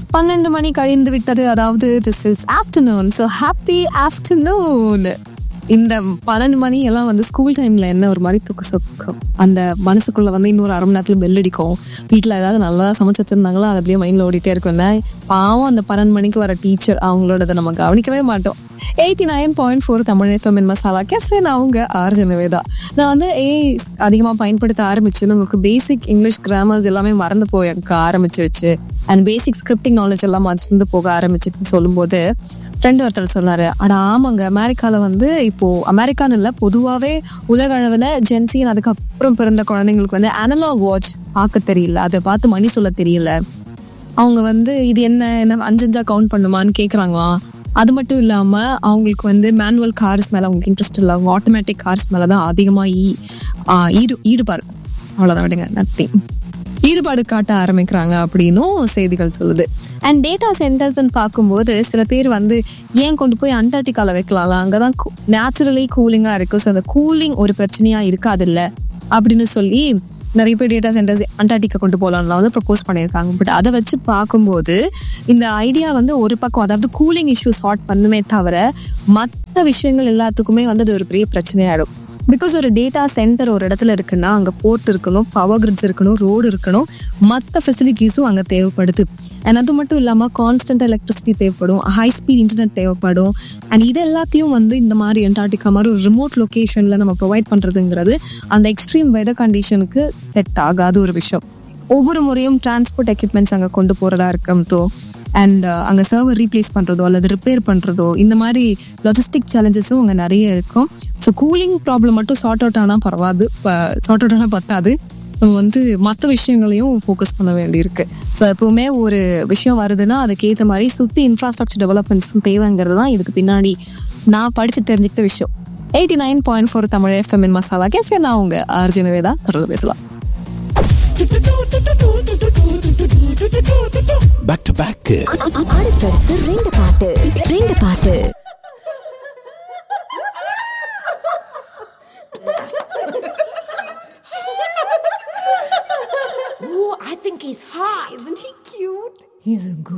பன்னெண்டு மணி கழிந்து விட்டது அதாவது this is afternoon so happy afternoon இந்த பன்னெண்டு மணி எல்லாம் வந்து ஸ்கூல் டைம்ல என்ன ஒரு மாதிரி தூக்க சொக்கும் அந்த மனசுக்குள்ள வந்து இன்னொரு அரை மணி நேரத்துல பெல் அடிக்கும் வீட்டில் ஏதாவது நல்லா சமைச்சு வச்சிருந்தாங்களோ அது அப்படியே மைண்ட்ல ஓடிட்டே இருக்கும்ல பாவம் அந்த பன்னெண்டு மணிக்கு வர டீச்சர் அவங்களோடதை நம்ம கவனிக்கவே மாட்டோம் eighty nine point four Tamil FM masala cafe நான் அவங்க ஆர்ஜ நிவேதா நான் வந்து ஏ அதிகமாக பயன்படுத்த ஆரம்பிச்சு உங்களுக்கு பேசிக் இங்கிலீஷ் கிராமர்ஸ் எல்லாமே மறந்து போய் எனக்கு ஆரம்பிச்சிருச்சு அண்ட் பேசிக் ஸ்கிரிப்டிங் நாலேஜ் எல்லாம் மறந்து போக ஆரம்பிச்சிட்டு சொல்லும்போது ஃப்ரெண்டு ஒருத்தர் சொன்னாரு அட ஆமாங்க அமெரிக்கால வந்து இப்போ அமெரிக்கான்னு இல்லை பொதுவாகவே உலக அளவில் ஜென்சின்னு அதுக்கப்புறம் பிறந்த குழந்தைங்களுக்கு வந்து அனலாக் வாட்ச் பார்க்க தெரியல அதை பார்த்து மணி சொல்ல தெரியல அவங்க வந்து இது என்ன என்ன அஞ்சஞ்சா கவுண்ட் பண்ணுமான்னு கேட்குறாங்களாம் அது மட்டும் இல்லாமல் அவங்களுக்கு வந்து மேனுவல் கார்ஸ் மேலே அவங்களுக்கு இன்ட்ரெஸ்ட் இல்லை அவங்க ஆட்டோமேட்டிக் கார்ஸ் மேலே தான் அதிகமாக ஈ ஆ, ஈடு ஈடுபாடு அவ்வளோதான் விடுங்க நத்திங் ஈடுபாடு காட்ட ஆரம்பிக்கிறாங்க அப்படின்னும் செய்திகள் சொல்லுது அண்ட் டேட்டா சென்டர்ஸ்ன்னு பார்க்கும்போது சில பேர் வந்து ஏன் கொண்டு போய் அண்டார்டிகால வைக்கலாம்ல அங்கே தான் நேச்சுரலி கூலிங்காக இருக்கும் ஸோ அந்த கூலிங் ஒரு பிரச்சனையாக இருக்காதுல்ல அப்படின்னு சொல்லி நிறைய பேர் டேட்டா சென்டர்ஸ் அண்டார்டிகா கொண்டு போகலாம்லாம் வந்து ப்ரப்போஸ் பண்ணியிருக்காங்க பட் அதை வச்சு பார்க்கும்போது இந்த ஐடியா வந்து ஒரு பக்கம் அதாவது கூலிங் இஷ்யூ சார்ட் பண்ணுமே தவிர மற்ற விஷயங்கள் எல்லாத்துக்குமே வந்து அது ஒரு பெரிய பிரச்சனையாயிடும் பிகாஸ் ஒரு டேட்டா சென்டர் ஒரு இடத்துல இருக்குன்னா அங்கே போர்ட் இருக்கணும் பவர் கிரிட்ஸ் இருக்கணும் ரோடு இருக்கணும் மற்ற ஃபெசிலிட்டிஸும் அங்கே தேவைப்படுது அண்ட் அது மட்டும் இல்லாமல் கான்ஸ்டன்ட் எலக்ட்ரிசிட்டி தேவைப்படும் ஹை ஸ்பீட் இன்டர்நெட் தேவைப்படும் அண்ட் இது எல்லாத்தையும் வந்து இந்த மாதிரி அண்டார்டிகா மாதிரி ஒரு ரிமோட் லொக்கேஷனில் நம்ம ப்ரொவைட் பண்ணுறதுங்கிறது அந்த எக்ஸ்ட்ரீம் வெதர் கண்டிஷனுக்கு செட் ஆகாத ஒரு விஷயம் ஒவ்வொரு முறையும் டிரான்ஸ்போர்ட் எக்யூப்மெண்ட்ஸ் அங்கே கொண்டு போகிறதா இருக்கட்டும் அண்ட் அங்கே சர்வர் ரீப்ளேஸ் பண்ணுறதோ அல்லது ரிப்பேர் பண்ணுறதோ இந்த மாதிரி லாஜிஸ்டிக் சேலஞ்சஸும் அங்கே நிறைய இருக்கும் ஸோ கூலிங் ப்ராப்ளம் மட்டும் சார்ட் அவுட் ஆனால் பரவாது சார்ட் அவுட் ஆனால் பத்தாது நம்ம வந்து மற்ற விஷயங்களையும் ஃபோக்கஸ் பண்ண வேண்டியிருக்கு ஸோ எப்பவுமே ஒரு விஷயம் வருதுன்னா அதுக்கேற்ற மாதிரி சுற்றி இன்ஃப்ராஸ்ட்ரக்சர் டெவலப்மெண்ட்ஸும் தேவைங்கிறது தான் இதுக்கு பின்னாடி நான் படித்து தெரிஞ்சுக்கிட்ட விஷயம் eighty nine point four Tamil எஃப்எம்என் மசாலா கேஃபே நான் உங்க ஆர்ஜினவே தான் தொடர்ந்து பேசலாம் பேக் டு பேக் அடுத்தடுத்து ரெண்டு பாட்டு ரெண்டு பாட்டு Ooh, I think he's hot. He's a good